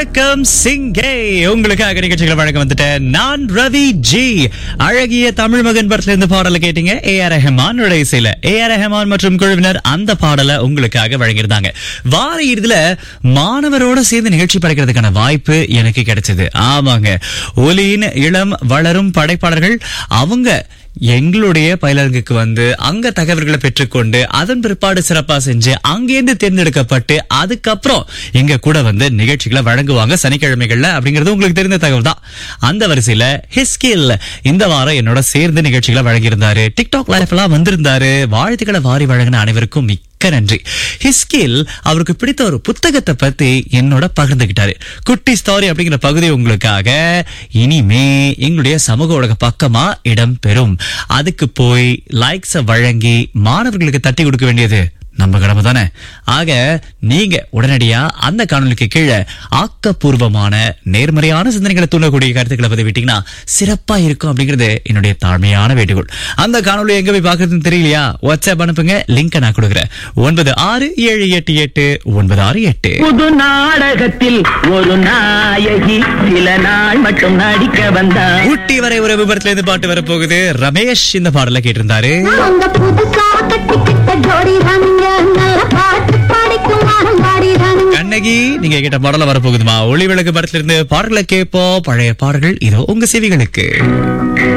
வணக்கம் சிங்கே உங்களுக்காக நிகழ்ச்சிகளை வழங்க வந்துட்டேன் நான் ரவி ஜி அழகிய தமிழ் மகன் படத்துல இருந்து பாடலை கேட்டீங்க ஏ ஆர் ரஹமான் இசையில ஏ ஆர் ரஹமான் மற்றும் குழுவினர் அந்த பாடலை உங்களுக்காக வழங்கியிருந்தாங்க வார இறுதியில மாணவரோட சேர்ந்து நிகழ்ச்சி படைக்கிறதுக்கான வாய்ப்பு எனக்கு கிடைச்சது ஆமாங்க ஒலியின் இளம் வளரும் படைப்பாளர்கள் அவங்க எங்களுடைய பயிலரங்குக்கு வந்து அங்க தகவல்களை பெற்றுக்கொண்டு அதன் பிற்பாடு சிறப்பா செஞ்சு அங்கேருந்து தேர்ந்தெடுக்கப்பட்டு அதுக்கப்புறம் எங்க கூட வந்து நிகழ்ச்சிகளை வழங்குவாங்க சனிக்கிழமைகள்ல அப்படிங்கிறது உங்களுக்கு தெரிந்த தகவல் தான் அந்த வரிசையில ஹிஸ்கில் இந்த வாரம் என்னோட சேர்ந்து நிகழ்ச்சிகளை வழங்கியிருந்தாரு டிக்டாக் லைஃப் எல்லாம் வந்திருந்தாரு வாழ்த்துக்களை வாரி வழங்கின அனைவருக்கும் மிக்க நன்றி ஹிஸ்கில் அவருக்கு பிடித்த ஒரு புத்தகத்தை பத்தி என்னோட பகிர்ந்துகிட்டாரு குட்டி ஸ்டோரி அப்படிங்கிற பகுதி உங்களுக்காக இனிமே எங்களுடைய சமூக ஊடக பக்கமா இடம் பெறும் அதுக்கு போய் லைக்ஸ வழங்கி மாணவர்களுக்கு தட்டி கொடுக்க வேண்டியது நம்ம கடமை தானே ஆக நீங்க உடனடியா அந்த காணொலிக்கு கீழே ஆக்கப்பூர்வமான நேர்மறையான சிந்தனைகளை தூண்டக்கூடிய கருத்துக்களை பதிவிட்டீங்கன்னா சிறப்பா இருக்கும் அப்படிங்கிறது என்னுடைய தாழ்மையான வேண்டுகோள் அந்த காணொலி எங்க போய் பாக்குறதுன்னு தெரியலையா வாட்ஸ்அப் அனுப்புங்க லிங்க் நான் கொடுக்குறேன் ஒன்பது ஆறு ஏழு எட்டு எட்டு ஒன்பது ஆறு எட்டு புது நாடகத்தில் ஒரு நாயகி சில நாள் மட்டும் நடிக்க வந்தார் ஊட்டி வரை ஒரு விபரத்துல இருந்து பாட்டு வரப்போகுது ரமேஷ் இந்த பாடல கேட்டிருந்தாரு அவங்க புதுசா கட்டிக்கிட்ட ஜோடி தானுங்க நல்ல பாட்டு பாடிக்கும் வாரம் பாடி தானுங்க கண்ணகி நீங்க கேட்ட பாடல வரப்போகுதுமா ஒளி விளக்கு படத்துல இருந்து பாடல்களை கேட்போம் பழைய பாடல்கள் இதோ உங்க செவிகளுக்கு